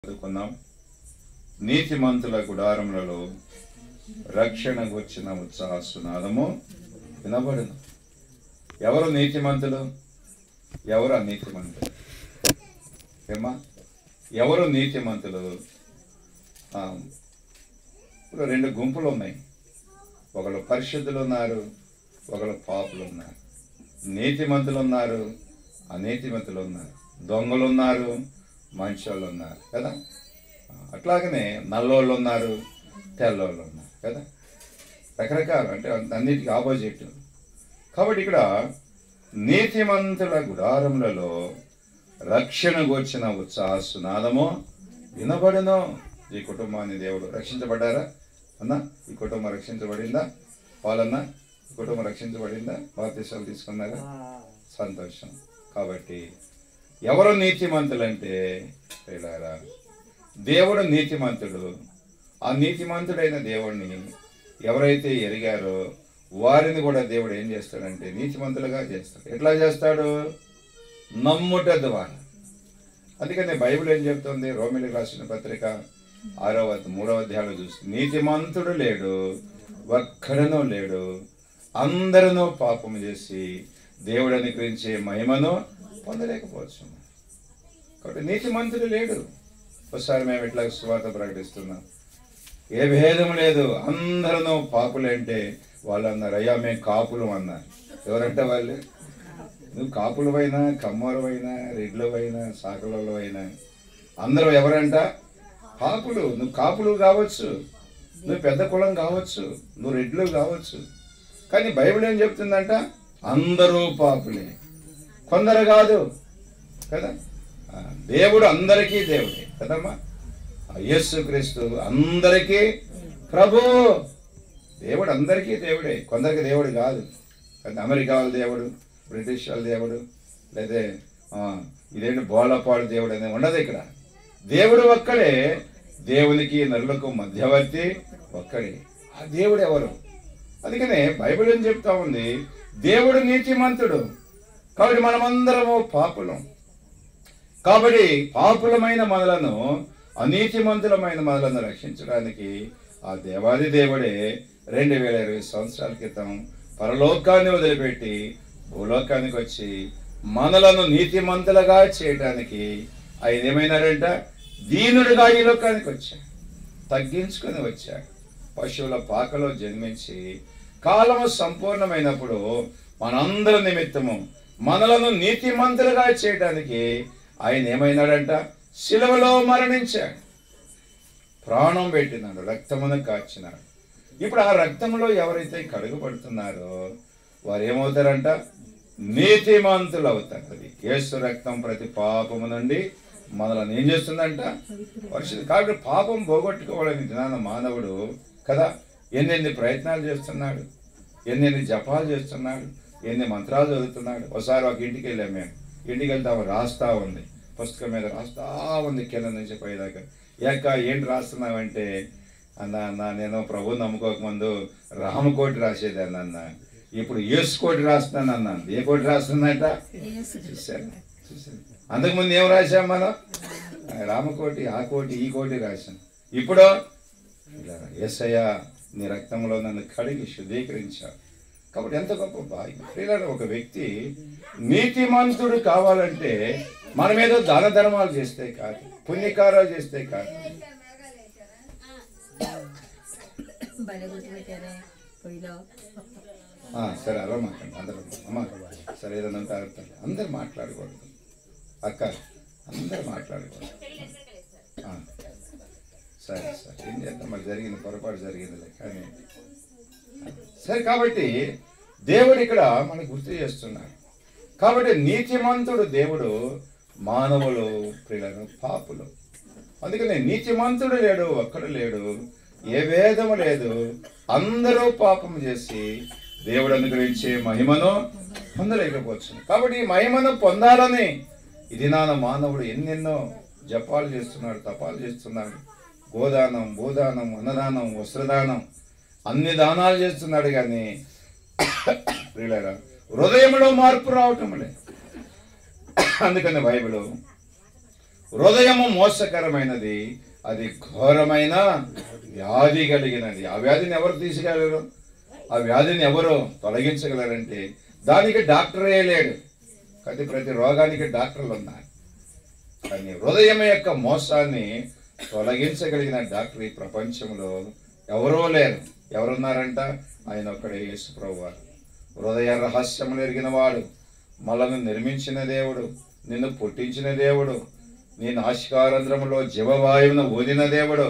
చదువుకున్నాం నీతిమంతుల గుడారములలో రక్షణకు వచ్చిన ఉత్సాహ సునాదము వినబడును ఎవరు నీతిమంతులు ఎవరు అనీతిమంతులు ఏమా ఎవరు నీతిమంతులు ఆ, ఇప్పుడు రెండు గుంపులు ఉన్నాయి ఒకళ్ళు పరిశుద్ధులు ఉన్నారు ఒకళ్ళు పాపులు ఉన్నారు నీతిమంతులు ఉన్నారు అనీతిమంతులు ఉన్నారు దొంగలు ఉన్నారు మంచోళ్ళు ఉన్నారు కదా అట్లాగనే నల్లోళ్ళు ఉన్నారు తెల్లోళ్ళు ఉన్నారు కదా రకరకాలు అంటే అన్నిటికీ ఆపోజిట్ కాబట్టి ఇక్కడ నీతిమంతుల గుడారములలో రక్షణకు వచ్చిన ఉత్సాహ సునాదము వినబడును ఈ కుటుంబాన్ని దేవుడు రక్షించబడ్డారా అన్న ఈ కుటుంబం రక్షించబడిందా వాళ్ళన్న ఈ కుటుంబం రక్షించబడిందా బాప్తీసాలు తీసుకున్నారా సంతోషం కాబట్టి ఎవరు నీతిమంతులంటే ప్రియులారా దేవుడు నీతిమంతుడు ఆ నీతిమంతుడైన దేవుడిని ఎవరైతే ఎరిగారో వారిని కూడా దేవుడు ఏం చేస్తాడంటే నీతిమంతులుగా చేస్తాడు ఎట్లా చేస్తాడు నమ్ముట ద్వారా అందుకని బైబిల్ ఏం చెప్తుంది రోమిలికి రాసిన పత్రిక ఆరవ మూడవ అధ్యాయంలో చూస్తే నీతిమంతుడు లేడు ఒక్కడనూ లేడు అందరూ పాపము చేసి దేవుడు అనుగ్రహించే మహిమను పొందలేకపోవచ్చు కాబట్టి నీతిమంతుడు లేడు ఒకసారి మేము ఇట్లా స్వాత ప్రకటిస్తున్నాం ఏ భేదం లేదు అందరూ పాపులు అంటే వాళ్ళు అన్నారు అయ్యా మేము కాపులు అన్నారు ఎవరంటే వాళ్ళు నువ్వు కాపులవైనా కమ్మరవైనా రెడ్లవైనా సాకలవైనా అందరూ ఎవరంట కాపులు నువ్వు కాపులు కావచ్చు నువ్వు పెద్ద కులం కావచ్చు నువ్వు రెడ్లు కావచ్చు కానీ బైబిల్ ఏం చెప్తుందంట అందరూ పాపులే కొందరు కాదు కదా ఆ, దేవుడు అందరికీ దేవుడే కదమ్మా ఆ యేసుక్రీస్తు అందరికీ ప్రభు దేవుడు అందరికీ దేవుడే కొందరికి దేవుడు కాదు కానీ అమెరికా వాళ్ళ దేవుడు బ్రిటిష్ వాళ్ళ దేవుడు లేదా ఆ, ఇదేంటి బోలపాడు దేవుడు అనేది ఉండదు ఇక్కడ దేవుడు ఒక్కడే దేవునికి నరులకు మధ్యవర్తి ఒక్కడే ఆ దేవుడు ఎవరు అందుకనే బైబిల్ ఏం చెప్తా ఉంది దేవుడు నీతిమంతుడు కాబట్టి మనమందరము పాపులం కాబట్టి పాపులమైన మనలను అనీతిమంతులమైన మనలను రక్షించడానికి ఆ దేవాది దేవుడే రెండు వేల ఇరవై సంవత్సరాల క్రితం పరలోకాన్ని వదిలిపెట్టి భూలోకానికి వచ్చి మనలను నీతిమంతులుగా చేయడానికి ఆయన ఏమైనాడంట దీనుడుగా ఈ లోకానికి వచ్చాడు తగ్గించుకొని వచ్చాడు పశువుల పాకలో జన్మించి కాలము సంపూర్ణమైనప్పుడు మనందరి నిమిత్తము మనలను నీతిమంతులుగా చేయడానికి ఆయన ఏమైనాడంట శిలువలో మరణించాడు ప్రాణం పెట్టినాడు రక్తమును కాచినాడు ఇప్పుడు ఆ రక్తంలో ఎవరైతే కడుగుపడుతున్నారో వారు ఏమవుతారంట నీతిమంతులు అవుతారు అది యేసు రక్తం ప్రతి పాపము నుండి మనల్ని ఏం చేస్తుందంట పరిశుద్ధి కాబట్టి పాపం పోగొట్టుకోవాలని జ్ఞాన మానవుడు కదా ఎన్నెన్ని ప్రయత్నాలు చేస్తున్నాడు ఎన్నెన్ని జపాలు చేస్తున్నాడు ఎన్ని మంత్రాలు చదువుతున్నాడు ఒకసారి ఒక ఇంటికి వెళ్ళాం మేము ఇంటికి వెళ్తే ఆమె రాస్తా ఉంది పుస్తకం మీద రాస్తా ఉంది కింద నుంచి పోయేదాకా ఏక ఏంటి రాస్తున్నావంటే అన్న అన్న నేను ప్రభు నమ్ముకోకముందు రామకోటి రాసేదాన్ని అన్న ఇప్పుడు యేసు కోటి రాస్తున్నాను అన్నాను ఏ కోటి రాస్తుందంట చూశారు చూశారు అంతకుముందు ఏం రాశాం మనం ఆ రామకోటి ఆ కోటి ఈ కోటి రాశాం ఇప్పుడు ఇలా యేసయ్య నీ రక్తంలో నన్ను కడిగి శుద్ధీకరించావు కాబట్టి ఎంత గొప్ప భాగ్యం ప్రియులారా, ఒక వ్యక్తి నీతిమంతుడు కావాలంటే మనం ఏదో దాన ధర్మాలు చేస్తే కాదు పుణ్యకారాలు చేస్తే కాదు భలే గుర్తుపెట్టారే పొయ్యిలో ఆ, సరే అలా మాట్లాడండి అందరూ అమ్మ సరే ఏదైనా ఉంటే అర్థం అందరు మాట్లాడకూడదు అక్క అందరు మాట్లాడకూడదు ఆ, సరే సరే ఏం చేద్దాం మరి జరిగింది పొరపాటు జరిగిందిలే కానీ సరే కాబట్టి దేవుడు ఇక్కడ మనకు గుర్తు చేస్తున్నాడు కాబట్టి నీతిమంతుడు దేవుడు మానవులు ప్రియులను పాపులు అందుకని నీతిమంతుడు లేడు ఒక్కడు లేడు ఏ భేదము లేదు అందరూ పాపం చేసి దేవుడు అనుగ్రహించే మహిమను పొందలేకపోవచ్చు కాబట్టి ఈ మహిమను పొందాలని ఇది నాన్న మానవుడు ఎన్నెన్నో జపాలు చేస్తున్నాడు తపాలు చేస్తున్నాడు గోదానం భూదానం అన్నదానం వస్త్రదానం అన్ని దానాలు చేస్తున్నాడు కానీ ప్రియులారా హృదయంలో మార్పు రావటం లేదు అందుకని బైబిల్ హృదయము మోసకరమైనది అది ఘోరమైన వ్యాధి కలిగినది ఆ వ్యాధిని ఎవరు తీసుకోగలరు ఆ వ్యాధిని ఎవరు తొలగించగలరంటే దానికి డాక్టరే లేడు కానీ ప్రతి రోగానికి డాక్టర్లు ఉన్నారు కానీ హృదయం యొక్క మోసాన్ని తొలగించగలిగిన డాక్టర్ ఈ ప్రపంచంలో ఎవరో లేరు ఎవరున్నారంట ఆయన ఒక్కడే యేసు ప్రభువారు హృదయ రహస్యములు ఎరిగిన వాడు మనల్ని నిర్మించిన దేవుడు నిన్ను పుట్టించిన దేవుడు నీ నాశకారంధ్రములో జీవవాయువును ఊదిన దేవుడు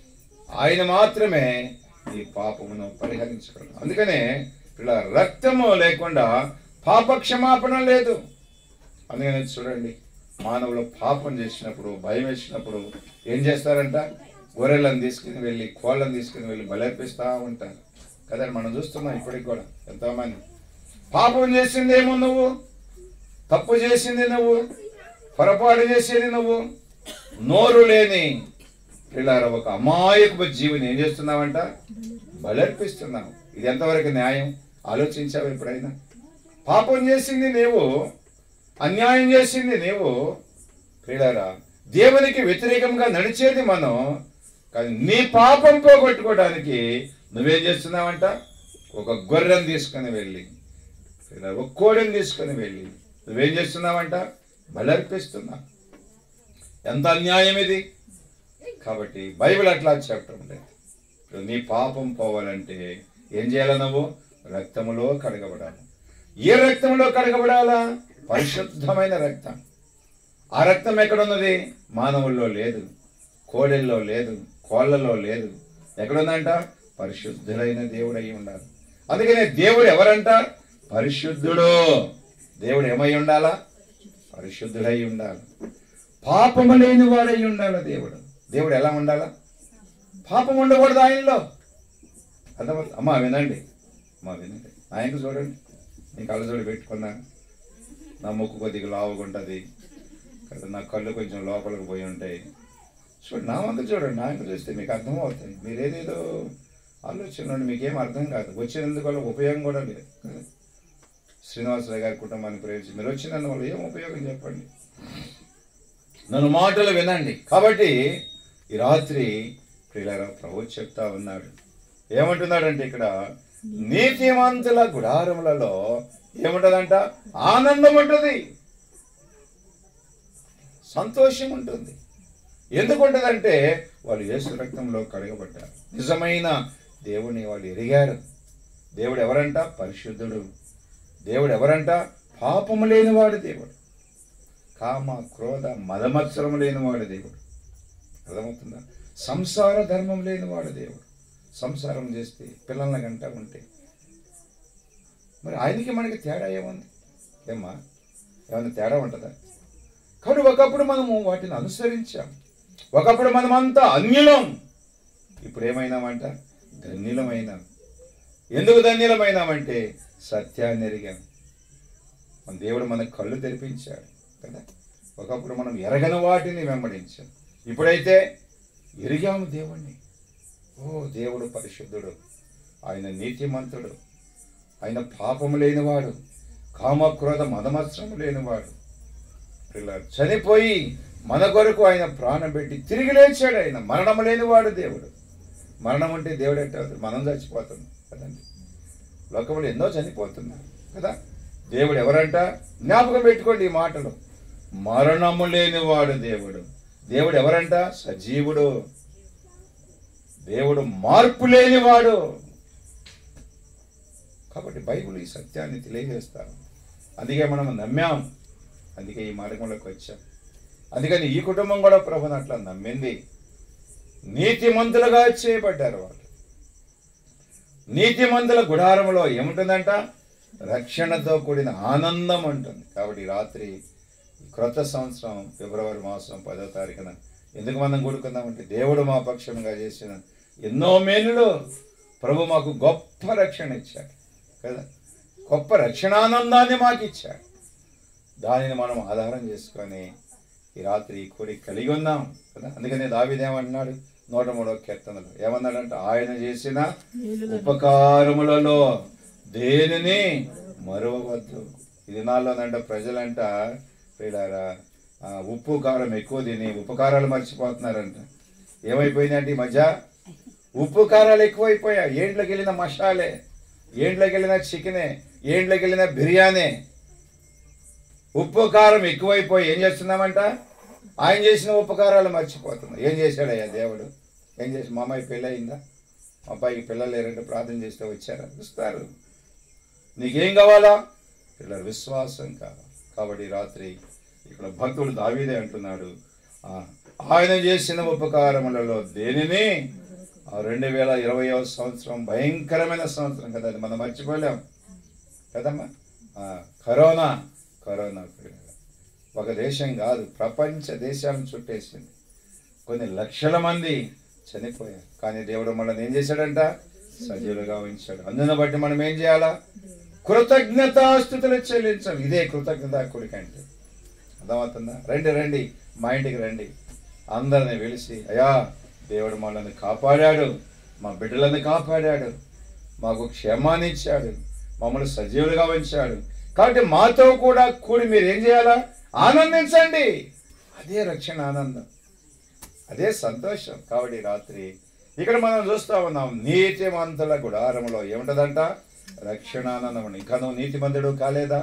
ఆయన మాత్రమే ఈ పాపమును పరిహరించగలడు అందుకనే ఇలా రక్తము లేకుండా పాప క్షమాపణ లేదు అందుకని చూడండి మానవులు పాపం చేసినప్పుడు భయం వేసినప్పుడు ఏం చేస్తారంట గొర్రెలను తీసుకుని వెళ్ళి కోళ్ళను తీసుకుని వెళ్ళి బలర్పిస్తూ ఉంటారు కదండి మనం చూస్తున్నాం ఇప్పటికి కూడా ఎంతోమంది పాపం చేసింది ఏమో నువ్వు తప్పు చేసింది నువ్వు పొరపాటు చేసేది నువ్వు నోరు లేని పిల్లల ఒక అమాయకపు జీవిని ఏం చేస్తున్నావంట బలర్పిస్తున్నావు ఇది ఎంతవరకు న్యాయం ఆలోచించావు ఎప్పుడైనా పాపం చేసింది నీవు అన్యాయం చేసింది నీవు ప్రియులారా దేవునికి వ్యతిరేకంగా నడిచేది మనం కానీ నీ పాపం పోగొట్టుకోవడానికి నువ్వేం చేస్తున్నావంట ఒక గొర్రెను తీసుకొని వెళ్ళి ప్రియులారా, ఒక కోడిని తీసుకొని వెళ్ళి నువ్వేం చేస్తున్నావంట బలర్పిస్తున్నావు ఎంత అన్యాయం ఇది కాబట్టి బైబిల్ అట్లా చెప్పడం లేదు ఇప్పుడు నీ పాపం పోవాలంటే ఏం చేయాలి నువ్వు రక్తములో కడగబడాలి ఏ రక్తంలో కడగబడాలా పరిశుద్ధమైన రక్తం ఆ రక్తం ఎక్కడున్నది మానవుల్లో లేదు కోడెల్లో లేదు కోళ్ళలో లేదు ఎక్కడుందంట పరిశుద్ధులైన దేవుడు అయి ఉండాలి అందుకనే దేవుడు ఎవరంట పరిశుద్ధుడు దేవుడు ఏమై ఉండాలా పరిశుద్ధుడై ఉండాలి పాపము లేని వాడై ఉండాలి దేవుడు దేవుడు ఎలా ఉండాలా పాపం ఉండకూడదు ఆయనలో అర్థమవుతుంది అమ్మా వినండి అమ్మా వినండి ఆయనకు చూడండి నీ కళ్ళజోడు పెట్టుకున్నా నా ముక్కు కొద్దిగా లావుగా ఉంటుంది కదా నా కళ్ళు కొంచెం లోపలికి పోయి ఉంటాయి చూడండి నా వంక చూడండి నా వంక చూస్తే మీకు అర్థమవుతాయి మీరేదేదో ఆలోచన ఉండి మీకేం అర్థం కాదు వచ్చినందుకు వల్ల ఉపయోగం కూడా లేదు కదా శ్రీనివాసరావు గారి కుటుంబాన్ని ప్రేమించి మీరు వచ్చినందు వల్ల ఏం ఉపయోగం చెప్పండి నన్ను మాటలు వినండి కాబట్టి ఈ రాత్రి ప్రియులారా ప్రభు చెప్తా ఉన్నాడు ఏమంటున్నాడంటే ఇక్కడ నీతిమంతుల గుడారములలో ఏముంటదంట ఆనందం ఉంటుంది సంతోషం ఉంటుంది ఎందుకు ఉంటుందంటే వాళ్ళు యేసు రక్తంలో కడగబడ్డారు నిజమైన దేవుని వాళ్ళు ఎరిగారు దేవుడు ఎవరంట పరిశుద్ధుడు దేవుడు ఎవరంట పాపము లేనివాడు దేవుడు కామ క్రోధ మదమత్సరము లేనివాడు దేవుడు అర్థమవుతుందా సంసార ధర్మం లేనివాడు దేవుడు సంసారం చేస్తే పిల్లల గంట ఉంటే మరి ఆయనకి మనకి తేడా ఏముంది ఏమ్మా ఏమన్నా తేడా ఉంటుందా కాబట్టి ఒకప్పుడు మనము వాటిని అనుసరించాం ఒకప్పుడు మనమంతా అన్యులం ఇప్పుడు ఏమైనామంట ధన్యులమైనాం ఎందుకు ధన్యులమైనామంటే సత్యాన్ని ఎరిగాం మన దేవుడు మనకు కళ్ళు తెరిపించాడు కదా ఒకప్పుడు మనం ఎరగని వాటిని వెంబడించాం ఇప్పుడైతే ఎరిగాము దేవుణ్ణి ఓ దేవుడు పరిశుద్ధుడు ఆయన నీతిమంతుడు ఆయన పాపము లేనివాడు కామక్రోధ మదమత్సరము లేనివాడు ఇలా చనిపోయి మన కొరకు ఆయన ప్రాణం పెట్టి తిరిగి లేచాడు ఆయన మరణము లేనివాడు దేవుడు మరణం అంటే దేవుడు ఎట్ట అవుతుంది? మనం చచ్చిపోతున్నాం కదండి లోకంలో ఎన్నో చనిపోతున్నారు కదా దేవుడు ఎవరంట జ్ఞాపకం పెట్టుకోండి ఈ మాటలు మరణము లేనివాడు దేవుడు దేవుడు ఎవరంట సజీవుడు దేవుడు మార్పు లేనివాడు కాబట్టి బైబిల్ ఈ సత్యాన్ని తెలియజేస్తాను అందుకే మనం నమ్మాం అందుకే ఈ మార్గంలోకి వచ్చాం అందుకని ఈ కుటుంబం కూడా ప్రభుని అట్లా నమ్మింది నీతిమంతులుగా చేయబడ్డారు వాళ్ళు నీతిమంతుల గుడారంలో ఏముంటుందంట రక్షణతో కూడిన ఆనందం ఉంటుంది కాబట్టి ఈ రాత్రి ఈ క్రొత్త సంవత్సరం ఫిబ్రవరి మాసం పదో తారీఖున ఎందుకు మనం కూడుకుందామంటే దేవుడు మా పక్షంగా చేసిన ఎన్నో మేలులు ప్రభు మాకు గొప్ప రక్షణ ఇచ్చాడు కదా గొప్ప రక్షణానందాన్ని మాకు ఇచ్చాడు దానిని మనం ఆధారం చేసుకొని ఈ రాత్రి ఈ కోరిక కలిగి ఉన్నాం కదా అందుకనే దావిదేమంటున్నాడు నూట మూడో కీర్తనలు ఏమన్నాడంటే ఆయన చేసిన ఉపకారములలో దేనిని మరవవద్దు ఇది నాలోనంట ప్రజలంట ప్రియులారా ఆ, ఉప్పు కారం ఎక్కువ తిని ఉప్పు కారాలు మర్చిపోతున్నారంట ఏమైపోయిందంటే ఈ మధ్య ఉప్పు కారాలు ఎక్కువైపోయా ఏంట్లోకి వెళ్ళిన మసాలే ఏంట్లోకి వెళ్ళిన చికెనే ఏంట్లోకి వెళ్ళిన బిర్యానీ ఉప్పు కారం ఎక్కువైపోయి ఏం చేస్తున్నామంట ఆయన చేసిన ఉప్పు కారాలు మర్చిపోతున్నాం ఏం చేశాడయ్యా దేవుడు ఏం చేసి మా అమ్మాయి పెళ్ళి అయిందా మా అబ్బాయికి పిల్లలు లేరంటే ప్రార్థన చేస్తే వచ్చారా ఇస్తారు నీకేం కావాలా పిల్లలు విశ్వాసం కావాలి కాబట్టి ఈ రాత్రి ఇక్కడ భక్తుడు దావీదే అంటున్నాడు ఆ, ఆయన చేసిన ఉపకారములలో దేనిని ఆ రెండు వేల ఇరవయో సంవత్సరం భయంకరమైన సంవత్సరం కదా అది మనం మర్చిపోలేం కదమ్మా ఆ, కరోనా కరోనా పిల్లలు. ఒక దేశం కాదు ప్రపంచ దేశాలను చుట్టేసింది కొన్ని లక్షల మంది చనిపోయారు కానీ దేవుడు మనల్ని ఏం చేశాడంట సజీవులుగా ఉంచాడు అందుని బట్టి మనం ఏం చేయాలా కృతజ్ఞతాస్థుతులు చెల్లించాలి ఇదే కృతజ్ఞత కొడుకు అంటే అర్థమవుతుందా రండి రండి మా ఇంటికి రండి అందరిని పిలిచి అయ్యా దేవుడు మనల్ని కాపాడాడు మా బిడ్డలను కాపాడాడు మాకు క్షేమాన్ని ఇచ్చాడు మమ్మల్ని సజీవులుగా ఉంచాడు కాబట్టి మాతో కూడా కూడి మీరు ఏం చేయాలా ఆనందించండి అదే రక్షణ ఆనందం అదే సంతోషం కాబట్టి ఈ రాత్రి ఇక్కడ మనం చూస్తా ఉన్నాం నీతిమంతుల గుడారంలో ఏముంటదంట రక్షణానందం అని. ఇంకా నువ్వు నీతిమంతుడు కాలేదా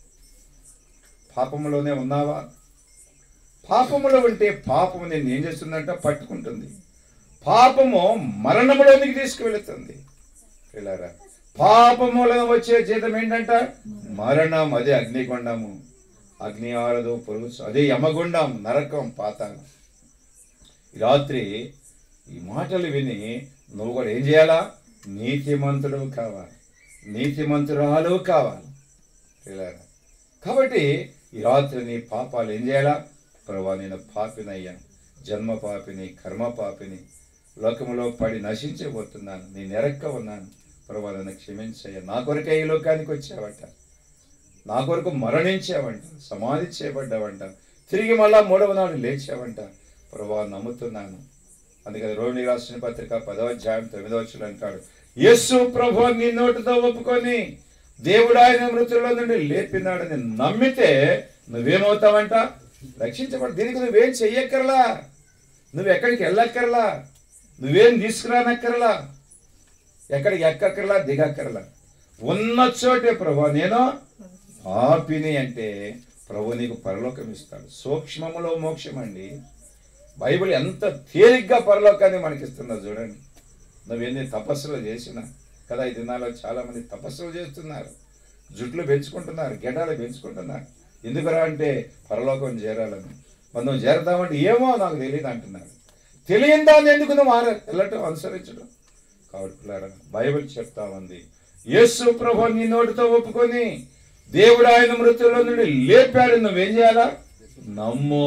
పాపములోనే ఉన్నావా పాపములో ఉంటే పాపము నేను ఏం చేస్తుందంట పట్టుకుంటుంది పాపము మరణములోనికి తీసుకువెళుతుంది పిల్లరా పాపములను వచ్చే జీతం ఏంటంట మరణం అదే అగ్నిగుండము అగ్ని ఆరదు పొరుగు అదే యమగుండం నరకం పాతాళం ఈ రాత్రి ఈ మాటలు విని నువ్వు కూడా ఏం చేయాలా నీతిమంతుడు కావాలి నీతిమంతురాలు కావాలి పిల్లరా కాబట్టి ఈ రాత్రి నీ పాపాలు ఏం చేయాలా ప్రభా నేను పాపినయ్యాను జన్మ పాపిని కర్మ పాపిని లోకములో పడి నశించబోతున్నాను నేను ఎరక్క ఉన్నాను ప్రభా నన్ను క్షమించయ్యా నా కొరకే ఈ లోకానికి వచ్చావట నా కొరకు మరణించావంట సమాధి చేయబడ్డావంట తిరిగి మళ్ళా మూడవ నాడు లేచావంట ప్రభా నమ్ముతున్నాను అందుకని రోహిణి రాసిన పత్రిక పదవ అధ్యాయం తొమ్మిదవ వచ్చులు అంటాడు యేసు ప్రభు నీ నోటితో ఒప్పుకొని దేవుడు ఆయన మృతుల్లో నుండి లేపినాడని నమ్మితే నువ్వేమవుతావంట రక్షించబడు దీనికి నువ్వేం చెయ్యక్కర్లా నువ్వు ఎక్కడికి వెళ్ళక్కర్లా నువ్వేం తీసుకురానక్కర్లా ఎక్కడికి ఎక్కక్కర్లా దిగక్కర్లా ఉన్న చోటే ప్రభు నేను పాపిని అంటే ప్రభు నీకు పరలోకం ఇస్తాడు సూక్ష్మములో మోక్షం అండి బైబిల్ ఎంత తేలిగ్గా పరలోకాన్ని మనకిస్తుందో చూడండి నువ్వెన్ని తపస్సులు చేసినా కదా ఈ దినాల్లో చాలా మంది తపస్సులు చేస్తున్నారు జుట్లు పెంచుకుంటున్నారు గెడాలు పెంచుకుంటున్నారు ఎందుకురా అంటే పరలోకం చేరాలని మరి నువ్వు చేరదామంటే ఏమో నాకు తెలియదు అంటున్నారు తెలియని దాన్ని ఎందుకు నువ్వు మార వెళ్ళటం అనుసరించడం కాబట్టి పిల్లారా, బైబిల్ చెప్తా ఉంది యేసు ప్రభు నీ నోటితో ఒప్పుకొని దేవుడు ఆయన మృతుల్లో నుండి లేపాడు నువ్వేం చేయాలా నమ్ము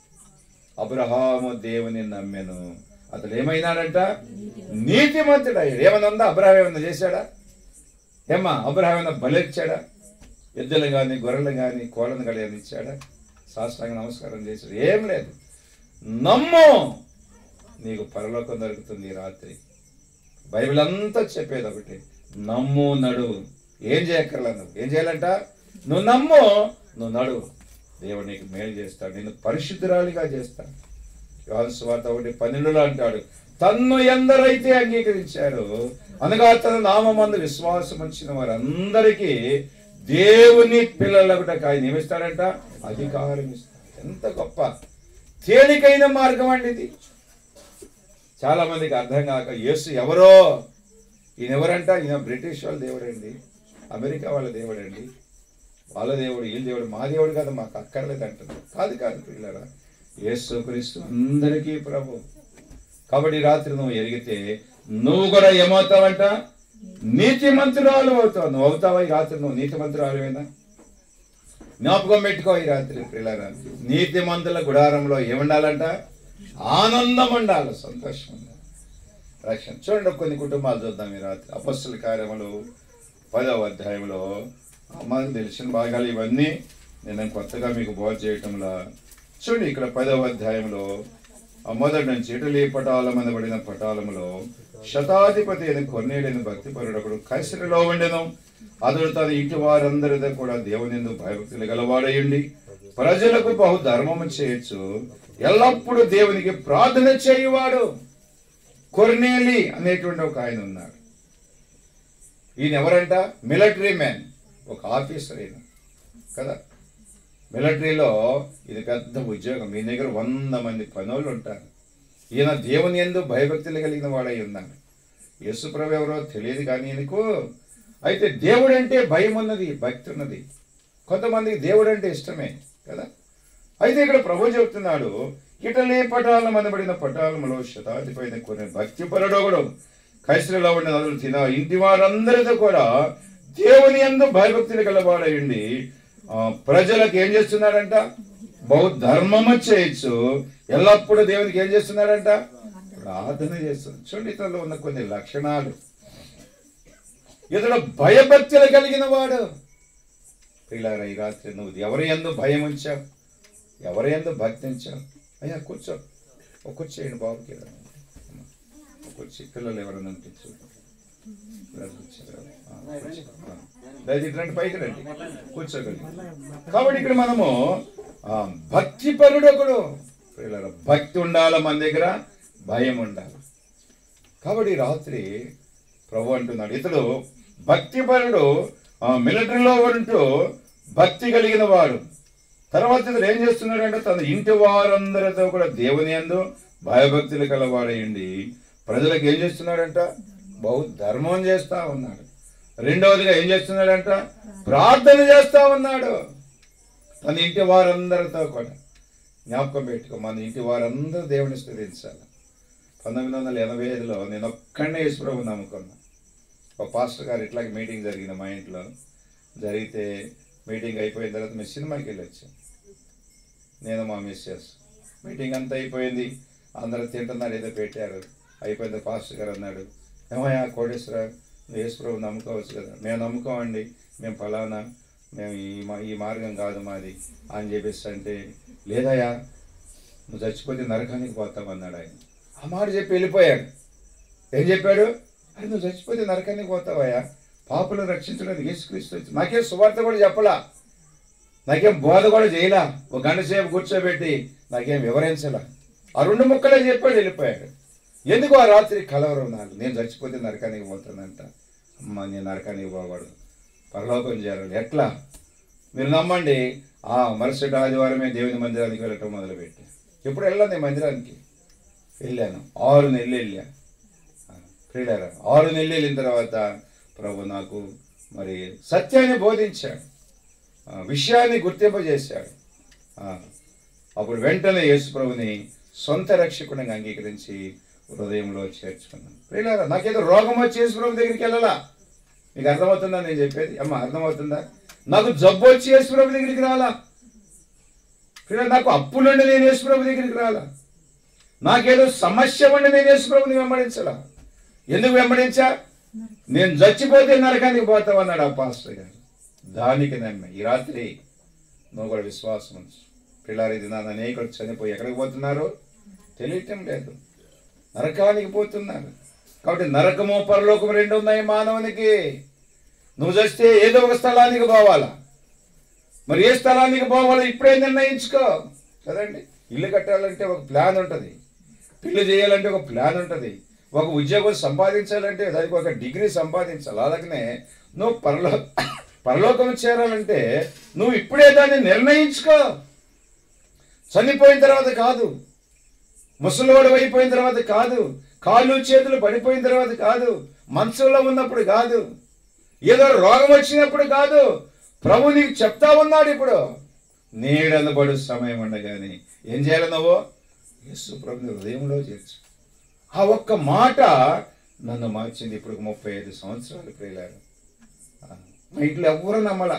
అబ్రహాము దేవుని నమ్మెను అతడు ఏమైనాడంట నీతిమంతుడు అయ్యాడు ఏమన్నా ఉందా అబ్రహాం ఏమన్నా చేశాడా ఏమ్మా అబ్రహాం ఏమన్నా బలిచ్చాడా ఎద్దులు కానీ గొర్రెలు కానీ కోళ్ళను కానీ ఏమైనా ఇచ్చాడా సాష్టాంగ నమస్కారం చేశాడు ఏం లేదు నమ్ము నీకు పరలోకం దొరుకుతుంది ఈ రాత్రి బైబిల్ అంతా చెప్పేది ఒకటి నమ్ము నడువు ఏం చేయక్కర్లా నువ్వు ఏం చేయాలంట నువ్వు నమ్ము నువ్వు నడువు దేవుడు నీకు మేలు చేస్తాడు నేను పరిశుద్ధురాలిగా చేస్తాడు యోహాను సువార్త ఒకటి పన్నెండులో అంటాడు తన్ను ఎందరైతే అంగీకరించారో అనగా తన నామందు విశ్వాసం ఉంచిన వారందరికీ దేవుని పిల్లలకు ఆయన నియమిస్తాడంట అధికారం ఇస్తాడు ఎంత గొప్ప తేలికైన మార్గం అండి ఇది చాలా మందికి అర్థం కాక యేసు ఎవరో ఈయన ఎవరంట ఈయన బ్రిటిష్ వాళ్ళ దేవుడండి అమెరికా వాళ్ళ దేవుడండి వాళ్ళ దేవుడు వీళ్ళ దేవుడు మా దేవుడు కాదు మాకు అక్కర్లేదు అంటున్నారు కాదు కాదు పిల్లరా యేసు క్రీస్తు అందరికీ ప్రభు కాబట్టి ఈ రాత్రి నువ్వు ఎరిగితే నువ్వు కూడా ఏమవుతావంట నీతిమంతురాలు అవుతావు నువ్వు అవుతావా ఈ రాత్రి నువ్వు నీతిమంతురాలువేనా జ్ఞాపకం పెట్టుకో ఈ రాత్రి పిల్లరా నీతిమంతుల గుడారంలో ఏముండాలంట ఆనందం ఉండాలి సంతోషం ఉండాలి రక్షణ చూడండి కొన్ని కుటుంబాలు చూద్దాం ఈ రాత్రి అపస్సుల కార్యములు పదవ అధ్యాయంలో మనకు తెలిసిన భాగాలు ఇవన్నీ నేను కొత్తగా మీకు బోధ చేయటంలో చూడండి ఇక్కడ పదవ అధ్యాయంలో ఆ మొదటి నుంచి ఇటలీ పటాలం అనబడిన పటాలములో శతాధిపతి అయిన కొన్నేడైన భక్తిపరుడకుడు కైసరిలో ఉండెను అతడు తన ఇంటి వారందరితో కూడా దేవుని భయభక్తులు గలవాడయుండి ప్రజలకు బహు ధర్మము చేయొచ్చు ఎల్లప్పుడూ దేవునికి ప్రార్థన చేయువాడు కొర్నేలి అనేటువంటి ఒక ఆయన ఉన్నాడు ఈయన ఎవరంట మిలిటరీ మ్యాన్ ఒక ఆఫీసర్ ఈయన కదా మిలిటరీలో ఇది పెద్ద ఉద్యోగం మీ దగ్గర వంద మంది పనులు ఉంటారు ఈయన దేవుని ఎందు భయభక్తులు కలిగిన వాడై ఉన్నాడు యేసుప్రభు ఎవరో తెలియదు కానీ ఈయనకు అయితే దేవుడు అంటే భయం ఉన్నది భక్తి ఉన్నది కొంతమందికి దేవుడు అంటే ఇష్టమే కదా అయితే ఇక్కడ ప్రభు చెబుతున్నాడు ఇటలే పటాలం అనబడిన పటాలములో శతాధిపైన కొన్ని భక్తి పరుడొకడు కైసరిలో ఉండిన నదులు తిన ఇంటి వారందరితో కూడా దేవుని ఎందు భయభక్తులు గలవాడయండి ప్రజలకు ఏం చేస్తున్నాడంట బహు ధర్మము చేయొచ్చు ఎల్లప్పుడూ దేవునికి ఏం చేస్తున్నాడంట ప్రార్థన చేస్తుంది చూడండి ఇతరులో ఉన్న కొన్ని లక్షణాలు ఇతడు భయభక్తులు కలిగిన వాడు పిల్లారా ఈ రాత్రి నువ్వు ఎవరి ఎందు భయం ఉంచావు ఎవరి ఎందు భక్తి ఉంచావు అయ్యా కూర్చో ఒక కూర్చేయండి బాబుకి అమ్మా, ఒక కుర్చీ పిల్లలు ఎవరైనా ఉంటే చూడు పిల్లలు కూర్చోరు. ఆ, కూర్చో. ఆ. దయచేసి ఇట్లాంటి పైకి రండి కూర్చోగలి కాబట్టి ఇక్కడ మనము ఆ, భక్తి పరుడు ఒకడు పిల్లలు భక్తి ఉండాలి మన దగ్గర భయం ఉండాలి కాబట్టి ఈ రాత్రి ప్రభు అంటున్నాడు ఇతడు భక్తిపరుడు ఆ, మిలిటరీలో ఉంటూ భక్తి కలిగిన వాడు తర్వాత ఇతడు ఏం చేస్తున్నాడంటే తన ఇంటి వారందరితో కూడా దేవుని యందు భయభక్తులు కలవాడయండి ప్రజలకు ఏం చేస్తున్నాడంట బహు ధర్మం చేస్తా ఉన్నాడు రెండవదిగా ఏం చేస్తున్నాడంట ప్రార్థన చేస్తా ఉన్నాడు తన ఇంటి వారందరితో కూడా జ్ఞాపకం పెట్టుకో మన ఇంటి వారందరూ దేవుని స్థుతించాలి పంతొమ్మిది వందల ఎనభై ఐదులో నేను ఒక్కడనే యేసుప్రభు నమ్ముకున్నా ఒక పాస్టర్ గారు ఇట్లాగే మీటింగ్ జరిగింది మా ఇంట్లో జరిగితే మీటింగ్ అయిపోయిన తర్వాత మేము సినిమాకి వెళ్ళొచ్చాం నేను మా మిస్సెస్ మీటింగ్ అంతా అయిపోయింది అందరూ తింటున్నారు ఏదో పెట్టారు అయిపోయింది పాస్టర్ గారు అన్నాడు ఏమయ్యా కోటేశ్వర నువ్వు యేసుప్రభు నమ్ముకోవచ్చు కదా మేము నమ్ముకోమండి మేము ఫలానా మేము ఈ మా ఈ మార్గం కాదు మాది అని చెప్పేసి అంటే లేదయ్యా నువ్వు చచ్చిపోతే నరకానికి పోతామన్నాడు ఆయన ఆ మాట చెప్పి వెళ్ళిపోయాడు ఏం చెప్పాడు అరే నువ్వు చచ్చిపోతే నరకానికి పోతావయ్యా పాపులను రక్షించడానికి యేసుక్రీస్తు వచ్చి నాకేం సువార్త కూడా చెప్పలా నాకేం బోధ కూడా చేయలా ఒక గంట సేపు కూర్చోబెట్టి నాకేం వివరించలా ఆ రెండు ముక్కలే చెప్పాడు వెళ్ళిపోయాడు ఎందుకు ఆ రాత్రి కలవరం నాకు నేను చచ్చిపోతే నరకానికి పోతానంట అమ్మ నేను నరకానికి పోకూడదు పరలోకం చేరాలి ఎట్లా మీరు నమ్మండి ఆ మరుసటి ఆదివారమే దేవుని మందిరానికి వెళ్ళటం మొదలుపెట్టి ఎప్పుడు వెళ్ళాను నేను మందిరానికి వెళ్ళాను ఆరు నెలలు వెళ్ళా ప్రియులారా ఆరు నెలలు వెళ్ళిన తర్వాత ప్రభు నాకు మరి సత్యాన్ని బోధించాడు ఆ, విషయాన్ని గుర్తింపజేశాడు ఆ, అప్పుడు వెంటనే యేసు ప్రభుని సొంత రక్షకునిగా అంగీకరించి హృదయంలో చేర్చుకున్నాను ప్రియులారా నాకేదో రోగం వచ్చి యేసు ప్రభు దగ్గరికి వెళ్ళాలా మీకు అర్థమవుతుందా నేను చెప్పేది అమ్మ అర్థమవుతుందా నాకు జబ్బు వచ్చి యేసు ప్రభు దగ్గరికి రాలా ప్రియులారా, నాకు అప్పులుండి నేను యేసు ప్రభు దగ్గరికి రాలా నాకేదో సమస్య ఉండి నేను యేసు ప్రభుని వెంబడించలా ఎందుకు వెంబడించా నేను చచ్చిపోతే నరకానికి పోతావు అన్నాడు ఆ పాస్టర్ గారు దానికి నమ్మ ఈ రాత్రి నువ్వు కూడా విశ్వాసం ఉంచు పిల్లారి దినాన్ని అనేకులు చనిపోయి ఎక్కడికి పోతున్నారు తెలియటం లేదు నరకానికి పోతున్నారు కాబట్టి నరకము పరలోకము రెండు ఉన్నాయి మానవునికి నువ్వు చస్తే ఏదో ఒక స్థలానికి పోవాలా మరి ఏ స్థలానికి పోవాలో ఇప్పుడే నిర్ణయించుకో కదండి ఇల్లు కట్టాలంటే ఒక ప్లాన్ ఉంటుంది పెళ్లి చేయాలంటే ఒక ప్లాన్ ఉంటుంది ఒక ఉద్యోగం సంపాదించాలంటే దానికి ఒక డిగ్రీ సంపాదించాలి అలాగనే నువ్వు పరలో పరలోకం చేరాలంటే నువ్వు ఇప్పుడే దాన్ని నిర్ణయించుకో చనిపోయిన తర్వాత కాదు ముసలివాడు అయిపోయిన తర్వాత కాదు కాళ్ళు చేతులు పడిపోయిన తర్వాత కాదు మనసులో ఉన్నప్పుడు కాదు ఏదో రోగం వచ్చినప్పుడు కాదు ప్రభు నీకు చెప్తా ఉన్నాడు ఇప్పుడు నీడనబడు సమయం ఉండగాని ఏం చేయాలి నువ్వు యేసు ప్రభుని హృదయంలో చేర్చు ఆ ఒక్క మాట నన్ను మార్చింది ఇప్పుడు ముప్పై ఐదు సంవత్సరాలు ప్రియులారు మా ఇంట్లో ఎవ్వరూ నమ్మల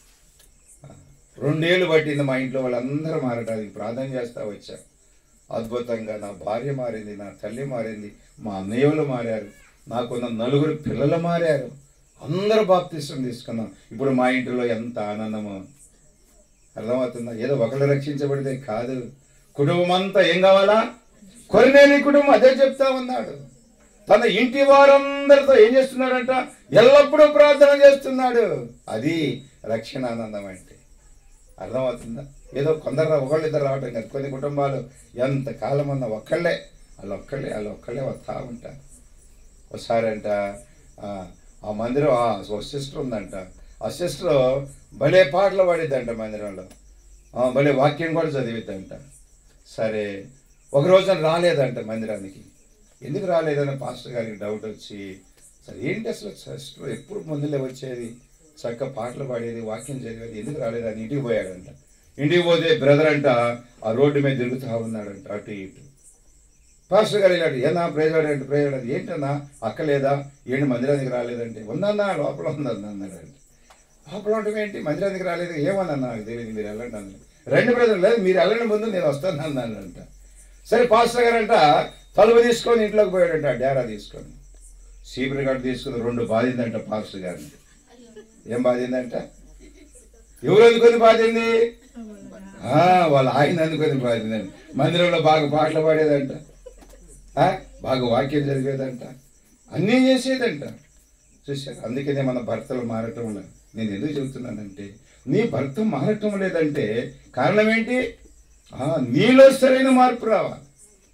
రెండేళ్ళు పట్టింది మా ఇంట్లో వాళ్ళందరూ మారడానికి ప్రార్థన చేస్తా వచ్చా అద్భుతంగా నా భార్య మారింది నా తల్లి మారింది మా అన్నయ్యలు మారారు నాకున్న నలుగురు పిల్లలు మారారు అందరూ బాప్తిష్టం తీసుకున్నాం ఇప్పుడు మా ఇంటిలో ఎంత ఆనందమో అర్థమవుతుందా ఏదో ఒకళ్ళు రక్షించబడితే కాదు కుటుంబం అంతా ఏం కావాలా కొరినేని కుటుంబం అదే చెప్తా ఉన్నాడు తన ఇంటి వారందరితో ఏం చేస్తున్నాడంట ఎల్లప్పుడూ ప్రార్థన చేస్తున్నాడు అది రక్షణ ఆనందం అంటే అర్థమవుతుందా ఏదో కొందరు ఒకళ్ళు ఇద్దరు రావటం కాదు కొన్ని కుటుంబాలు ఎంత కాలం ఉన్న ఒక్కళ్ళే వాళ్ళు ఒక్కళ్ళే వాళ్ళు ఒక్కళ్ళే వస్తూ ఉంటారు ఒకసారి అంట ఆ, ఆ మందిరం ఆ, ఒక సిస్టర్ ఉందంట ఆ సిస్టర్ భలే పాటలు పాడిద్దంట మందిరంలో ఆ, భలే వాక్యం కూడా చదివిద్దంట సరే ఒక రోజున రాలేదంట మందిరానికి ఎందుకు రాలేదని పాస్టర్ గారికి డౌట్ వచ్చి సరే ఏంటి అసలు సిస్టర్ ఎప్పుడు ముందులే వచ్చేది చక్కగా పాటలు పాడేది వాక్యం చదివేది ఎందుకు రాలేదని ఇంటికి పోయాడంట ఇంటికి పోతే బ్రదర్ అంట ఆ రోడ్డు మీద తిరుగుతూ ఉన్నాడంట అటు ఇటు పాస్టర్ గారు ఇలాంటి ఏనా ప్రేజాడు అంటే ప్రేజాడు ఏంటన్నా అక్క లేదా ఏంటి మందిరానికి రాలేదంటే ఉందన్నా లోపల ఉందన్నా అన్నాడంటే లోపల ఉండటం ఏంటి మందిరానికి రాలేదు ఏమన్నా నాకు తెలియదు మీరు వెళ్ళండి అన్నాడు రెండు బ్రదర్ లేదు మీరు వెళ్ళండి ముందు నేను వస్తాను అన్నాడంట సరే పాస్టర్ గారు అంట తలుపు తీసుకొని ఇంట్లోకి పోయాడంట డేరా తీసుకొని సీపరి గడ్డ తీసుకుని రెండు బాధిందంట పాస్టర్ గారిని ఏం బాధిందంట ఎవరు అనుకుని బాధింది ఆ, వాళ్ళ ఆయన అనుకుని బాధిందండి మందిరంలో బాగా పాటలు పాడేదంట ఆ, బాగా వాక్యం జరిగేదంట అన్నీ చేసేదంట చూశారు అందుకనే మన భర్తలు మారటం లేదు నేను ఎందుకు చెబుతున్నానంటే నీ భర్త మారటం లేదంటే కారణం ఏంటి ఆ, నీలో సరైన మార్పు రావాలి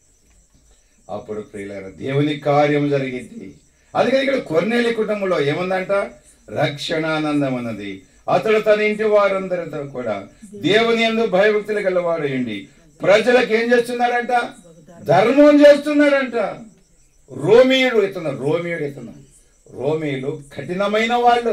అప్పుడు ప్రియులారా దేవుని కార్యం జరిగింది అందుకని ఇక్కడ కొన్నేళ్ళ కుటుంబంలో ఏముందంట రక్షణానందం అన్నది అతడు తన ఇంటి వారందరితో కూడా దేవుని ఎందు భయభక్తులు గలవాడయండి ప్రజలకు ఏం చేస్తున్నాడంట ధర్మం చేస్తున్నాడంట రోమియుడు ఇతను రోమియుడు ఇతను రోమియులు కఠినమైన వాళ్ళు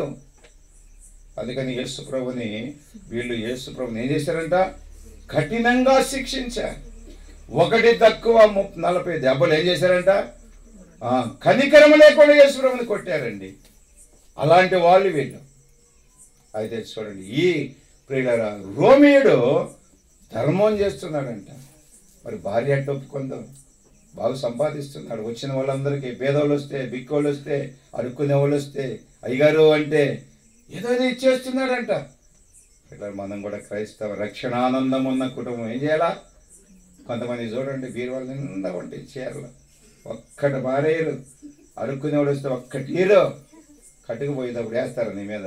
అందుకని యేసు ప్రభుని వీళ్ళు యేసు ప్రభుని ఏం చేశారంట కఠినంగా శిక్షించారు ఒకటి తక్కువ ము- నలభై దెబ్బలు ఏం చేశారంట ఆ, కనికరం లేకుండా యేసు ప్రభుని కొట్టారండి అలాంటి వాళ్ళు వీళ్ళు అయితే చూడండి ఈ ప్రియులరా రోమియుడు ధర్మం చేస్తున్నాడంట మరి భార్య ఎట్ట ఒప్పుకుందాం బాగా సంపాదిస్తున్నాడు వచ్చిన వాళ్ళందరికీ పేదవాళ్ళు వస్తే బిక్కోళ్ళు వస్తే అడుక్కునే వాళ్ళు వస్తే అయ్యగారు అంటే ఏదో ఏదో ఇచ్చేస్తున్నాడంట ఇట్లా మనం కూడా క్రైస్తవ రక్షణానందం ఉన్న కుటుంబం ఏం చేయాలా కొంతమంది చూడండి బీరువాళ్ళ నిండా ఉంటాయి చీరలు ఒక్కటి మారేరు అడుక్కునేవాడు వస్తే ఒక్కటి హీరో కట్టుకుపోయేటప్పుడు వేస్తారు నీ మీద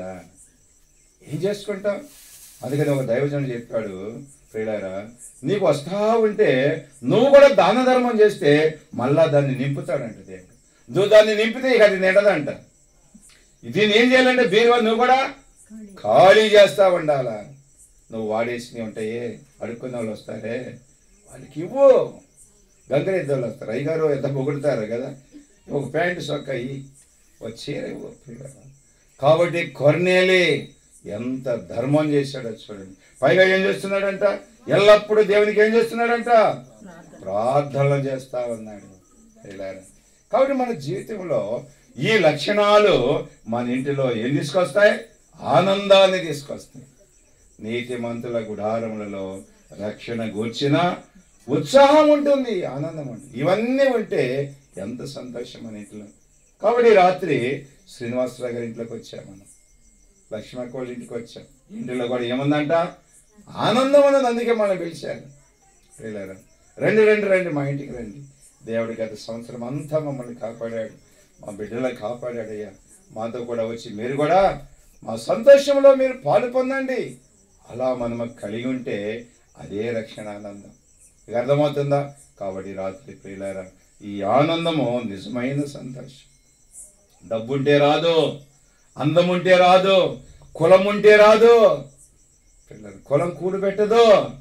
ఏం చేసుకుంటావు అందుకని ఒక దైవజనుడు చెప్పాడు ప్రియులారా నీకు వస్తా ఉంటే నువ్వు కూడా దాన ధర్మం చేస్తే మళ్ళా దాన్ని నింపుతాడంట దేవుడు నువ్వు దాన్ని నింపితే ఇక అది నిండదంట దీన్ని ఏం చేయాలంటే బీరువా నువ్వు కూడా ఖాళీ చేస్తా ఉండాలా నువ్వు వాడేసినవి ఉంటాయే అడుక్కున్న వాళ్ళు వస్తారే వాళ్ళకి ఇవ్వు గంగరెద్దు వాళ్ళు వస్తారు అయ్యగారు ఎంత పొగుడుతారు కదా ఒక ప్యాంటు సొక్క అయ్యి ఒక చీర ఇవ్వు పిల్లలు. కాబట్టి కొర్నేలి ఎంత ధర్మం చేశాడో చూడండి పైగా ఏం చేస్తున్నాడంట ఎల్లప్పుడూ దేవునికి ఏం చేస్తున్నాడంట ప్రార్థనలు చేస్తా ఉన్నాడు పిల్లారా. కాబట్టి మన జీవితంలో ఈ లక్షణాలు మన ఇంటిలో ఏం తీసుకొస్తాయి ఆనందాన్ని తీసుకొస్తాయి నీతిమంతుల గుడారములలో రక్షణ గూర్చిన ఉత్సాహం ఉంటుంది ఆనందం ఉంటుంది ఇవన్నీ ఉంటే ఎంత సంతోషం మన ఇంట్లో కాబట్టి ఈ రాత్రి శ్రీనివాసరావు గారి ఇంట్లోకి వచ్చాం మనం లక్ష్మక్క వాళ్ళ ఇంటికి వచ్చాం ఇంటిలో కూడా ఏముందంట ఆనందం అన్నది అందుకే మనం పిలిచారు ప్రియులారా రండి రండి రండి మా ఇంటికి రండి దేవుడి గత సంవత్సరం అంతా మమ్మల్ని కాపాడాడు మా బిడ్డలను కాపాడాడయ్యా మాతో కూడా వచ్చి మీరు కూడా మా సంతోషంలో మీరు పాలు పొందండి అలా మనం కలిగి ఉంటే అదే రక్షణ ఆనందం ఇక అర్థమవుతుందా కాబట్టి రాత్రి ప్రియులారా ఈ ఆనందము నిజమైన సంతోషం డబ్బుంటే రాదు అందం ఉంటే రాదు కులం ఉంటే రాదు పిల్లలు కులం కూడు పెట్టదు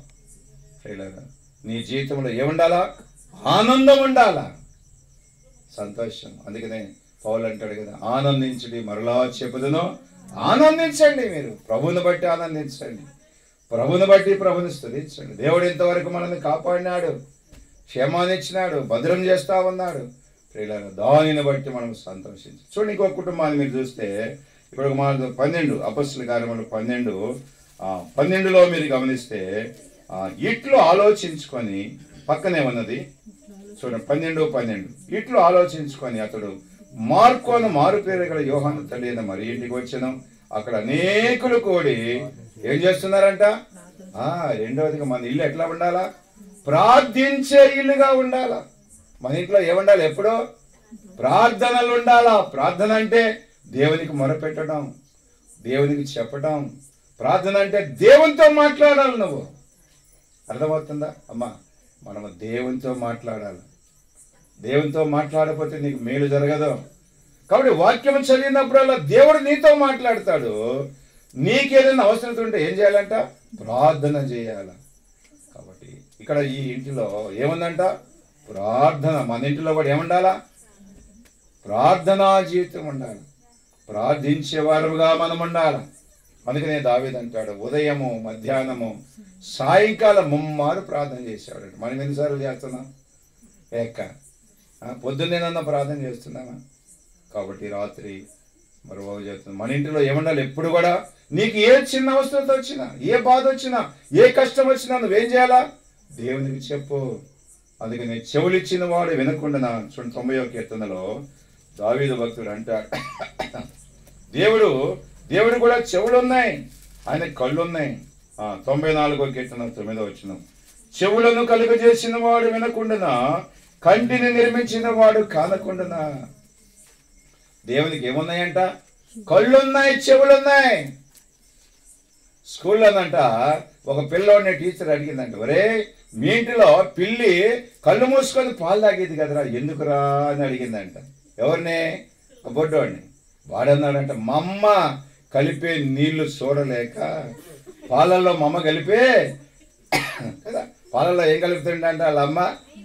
పిల్లలు నీ జీవితంలో ఏముండాలా ఆనందం ఉండాలా సంతోషం అందుకనే పౌలు అంటాడు కదా ఆనందించండి మరలా చెప్పుదును ఆనందించండి మీరు ప్రభుని బట్టి ఆనందించండి ప్రభుని బట్టి ప్రభుని స్తుతించండి దేవుడు ఇంతవరకు మనల్ని కాపాడినాడు క్షేమాన్ని ఇచ్చినాడు భద్రం చేస్తా ఉన్నాడు ప్రియులారా దానిని బట్టి మనం సంతోషించి చూడండి ఇంకో కుటుంబాన్ని మీరు చూస్తే ఇప్పుడు మన పన్నెండు అపస్సుల కార్యములు పన్నెండు ఆ, పన్నెండులో మీరు గమనిస్తే ఆ, ఇట్లు ఆలోచించుకొని పక్కనే ఉన్నది చూడండి పన్నెండు పన్నెండు ఇట్లు ఆలోచించుకొని అతడు మార్కోను మారు పేరు గల యోహాను తల్లి అయిన మరి ఇంటికి వచ్చాను అక్కడ అనేకులు కూడి ఏం చేస్తున్నారంట ఆ రెండవదిగా మన ఇల్లు ఎట్లా ఉండాలా ప్రార్థించే ఇల్లుగా ఉండాలా మన ఇంట్లో ఏముండాలి ఎప్పుడో ప్రార్థనలు ఉండాలా ప్రార్థన అంటే దేవునికి మొరపెట్టడం దేవునికి చెప్పడం ప్రార్థన అంటే దేవునితో మాట్లాడాలి నువ్వు అర్థమవుతుందా అమ్మా మనము దేవునితో మాట్లాడాలి దేవునితో మాట్లాడకపోతే నీకు మేలు జరగదు కాబట్టి వాక్యం చదివినప్పుడల్లా దేవుడు నీతో మాట్లాడతాడు నీకేదైనా అవసరం ఉంటే ఏం చేయాలంట ప్రార్థన చేయాల కాబట్టి ఇక్కడ ఈ ఇంటిలో ఏముందంట ప్రార్థన మన ఇంటిలో కూడా ఏముండాలా ప్రార్థనా జీవితం ఉండాలి ప్రార్థించే వారుగా మనం ఉండాలి అందుకనే దావీద్ అంటాడు ఉదయము మధ్యాహ్నము సాయంకాలం ముమ్మారు ప్రార్థన చేసేవాడు మనం ఎన్నిసార్లు చేస్తున్నాం ఏక్క ఆ, పొద్దున్నేనన్నా ప్రార్థన చేస్తున్నామా కాబట్టి రాత్రి మరో చెప్తుంది మన ఇంటిలో ఏముండాలి ఎప్పుడు కూడా నీకు ఏ చిన్న అవసరత వచ్చినా ఏ బాధ వచ్చినా ఏ కష్టం వచ్చినా నువ్వేం చేయాలా దేవునికి చెప్పు అందుకని చెవులిచ్చిన వాడు వినకుండా చూడండి తొంభై ఒక కీర్తనలో దావీదు భక్తుడు అంటాడు దేవుడు దేవుడు కూడా చెవులు ఉన్నాయి ఆయన కళ్ళు ఉన్నాయి ఆ, తొంభై నాలుగో కీర్తన తొమ్మిదో వచ్చిన చెవులను కలుగజేసిన వాడు వినకుండానా కంటిని నిర్మించిన వాడు కానకుండానా దేవునికి ఏమున్నాయంట కళ్ళున్నాయి చెవులున్నాయి స్కూల్లోనంట ఒక పిల్లోడిని టీచర్ అడిగిందంట ఒరే మీ ఇంటిలో పిల్లి కళ్ళు మూసుకొని పాలు తాగేది కదరా ఎందుకురా అని అడిగిందంట ఎవరిని ఆ బొడ్డోడిని వాడన్నాడంట మా అమ్మ కలిపే నీళ్లు చూడలేక పాలల్లో మా అమ్మ కలిపే కదా పాలల్లో ఏం కలుపుతుండంట వాళ్ళ అమ్మ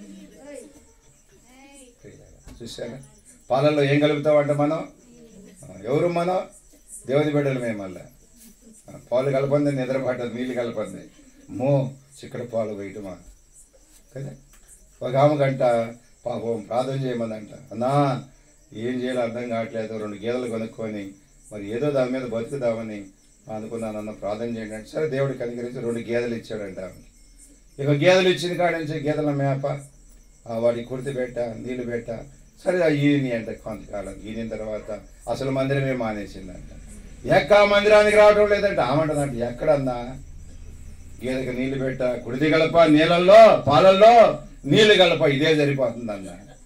చూసారా పాలల్లో ఏం కలుపుతామంట మనం ఆ, ఎవరు మనం దేవుని బిడ్డలు మేము మళ్ళా ఆ, పాలు కలపంది నిద్ర పట్టదు నీళ్ళు కలపంది మో చిక్కడ పాలు వేయటమా కదా ఒక ఆమె గంట పాపం ప్రార్థన చేయమనంట అన్నా ఏం చేయాలో అర్థం కావట్లేదు రెండు గేదెలు కొనుక్కొని మరి ఏదో దాని మీద బతుకుదామని అనుకున్నాను అన్న ప్రార్థన చేయండి అంటే సరే దేవుడు కనికరించి రెండు గేదెలు ఇచ్చాడంట ఆమెకి ఇక గేదెలు ఇచ్చిన కాడ నుంచి గేదెల మేప ఆ వాటికి కుర్తి పెట్ట నీళ్లు పెట్ట సరే ఆ ఈని అంట కొంతకాలం ఈనిన తర్వాత అసలు మందిరమే మానేసిందంట ఎక్క మందిరానికి రావడం లేదంట ఆమంటదంట ఎక్కడన్నా గేదెకి నీళ్లు పెట్ట కుడిది కలప నీళ్ళల్లో పాలల్లో నీళ్లు కలప ఇదే సరిపోతుందన్న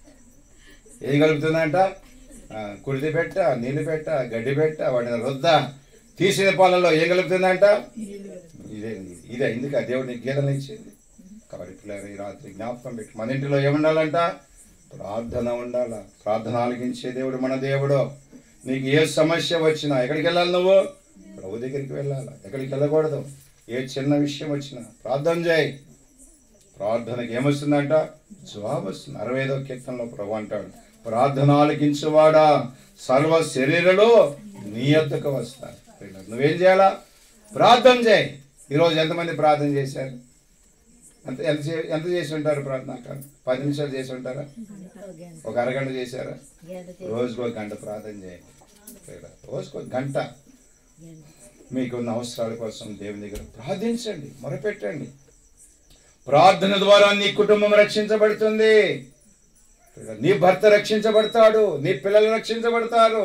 ఏం కలుపుతుందంట ఆ, కుడిది పెట్ట నీళ్లు పెట్ట గడ్డి పెట్ట వాటిని రుద్ద తీసిన పాలల్లో ఏం కలుపుతుందంట ఇదే ఇదే ఇందుక దేవుడు నీకు గీతలు ఇచ్చింది కాబట్టి పిల్లలు ఈ రాత్రి జ్ఞాపకం పెట్టి మన ఇంటిలో ఏముండాలంట ప్రార్థన ఉండాల ప్రార్థన ఆలకించే దేవుడు మన దేవుడు నీకు ఏ సమస్య వచ్చినా ఎక్కడికి వెళ్ళాలి నువ్వు ప్రభు దగ్గరికి వెళ్ళాలి ఎక్కడికి వెళ్ళకూడదు ఏ చిన్న విషయం వచ్చినా ప్రార్థన చేయి ప్రార్థనకి ఏమొస్తుందంట జవాబు వస్తుంది అరవై ఐదో కీర్తనలో ప్రభు అంటాడు ప్రార్థన ఆలకించువాడా సర్వ శరీరలో నీ యొద్దకు వస్తాడు నువ్వేం చేయాలా ప్రార్థన చేయి ఈరోజు ఎంతమంది ప్రార్థన చేశారు ఎంత ఎంత చే- ఎంత చేసి ఉంటారు ప్రార్థన పది నిమిషాలు చేసి ఉంటారా ఒక అరగంట చేశారా రోజుకో గంట ప్రార్థన చేయండి రోజుకో గంట మీకున్న అవసరాల కోసం దేవుని దగ్గర ప్రార్థించండి మొరపెట్టండి ప్రార్థన ద్వారా నీ కుటుంబం రక్షించబడుతుంది నీ భర్త రక్షించబడతాడు నీ పిల్లలు రక్షించబడతారు